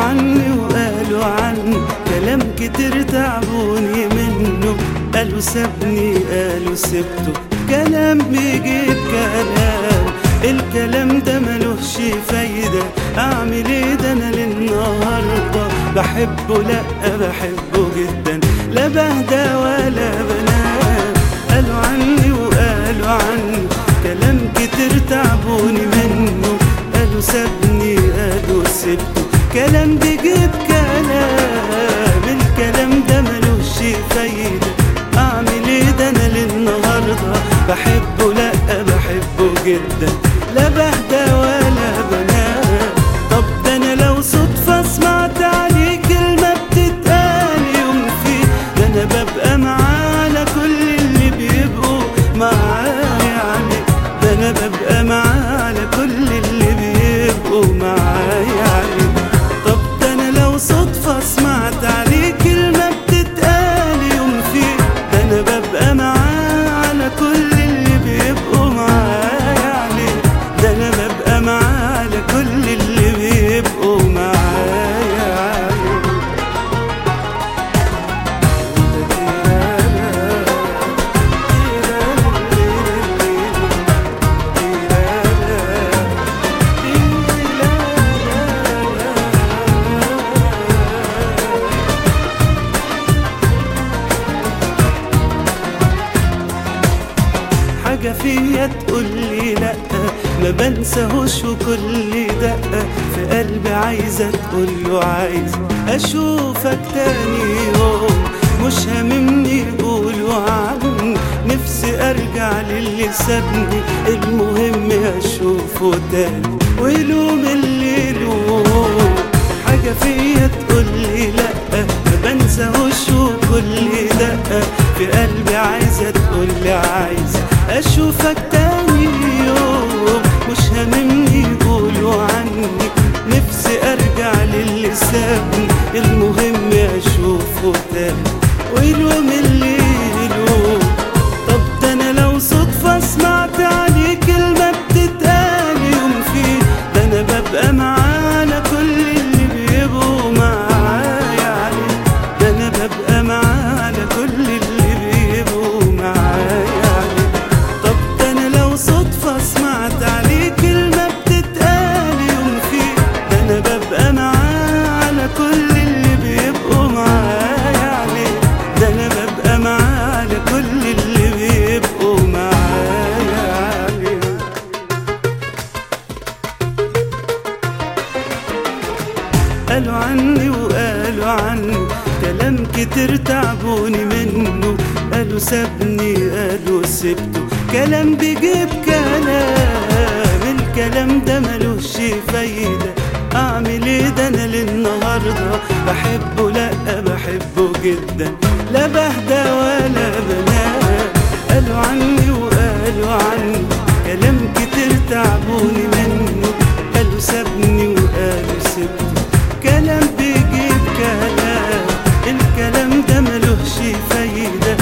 عني وقالوا عني كلام كتير تعبوني منه قالوا سابني قالوا سبته كلام بيجيب كلام الكلام ده ملوش فايدة أعمل إيه ده أنا للنهاردة بحبه لأ بحبه جدا لا بهدى ولا بنام قالوا عني وقالوا عني كلام كتير تعبوني منه قالوا سابني قالوا سبته كلام بيجيب كلام الكلام ده ملوش فايدة أعمل إيه ده أنا للنهاردة بحبه لأ بحبه جدا لا بهدى ولا بنام طب ده أنا لو صدفة سمعت عليه كلمة بتتقال يوم فيه ده أنا ببقى معاه على كل اللي بيبقوا معاه يعني ده أنا ببقى معاه على كل اللي بيبقوا معاه يعني طب ده أنا لو صدفة سمعت عليه كلمة بتتقال يوم فيه ده أنا ببقى معاه على كل اللي بيبقوا معاه يعني ده أنا ببقى معاه على كل اللي بيبقوا معاه يعني حاجة فيا تقولي لأ ما بنساهوش وكل دقة في قلبي عايزة تقوله عايز أشوفك تاني يوم مش هاممني يقولوا عني نفسي أرجع للي سابني المهم أشوفه تاني ويلوم اللي يلوم حاجة فيا تقولي لأ ما بنساهوش وكل دقة في قلبي عايزة تقولي عايزة أشوفك تاني يوم مش هاممني يقولوا عني نفسي أرجع للي سابني المهم أشوفه تاني ويلوم اللي يلوم طب ده أنا لو صدفة سمعت عليه كلمة بتتقال يوم فيه ده أنا ببقى معاه على كل اللي بيبقوا معاه يعني ده أنا ببقى معاه على كل اللي بيبقوا معاه يعني طب ده أنا لو صدفة سمعت عليه كلمة بتتقال يوم فيه ده أنا ببقى معاه على كل اللي بيبقوا معاه يعني ده أنا ببقى معاه على كل اللي بيبقوا معاه يعني قالوا عني وقالوا عني كلام كتير تعبوني منه قالوا سابني قالوا سبته كلام بيجيب كلام الكلام ده ملوش فايدة أعمل إيه ده أنا للنهاردة بحبه لأ بحبه جدا لا بهدى ولا بنام قالوا عني وقالوا عني كلام كتير تعبوني منه قالوا سابني وقالوا سبته كلام بيجيب كلام الكلام ده ملوش فايدة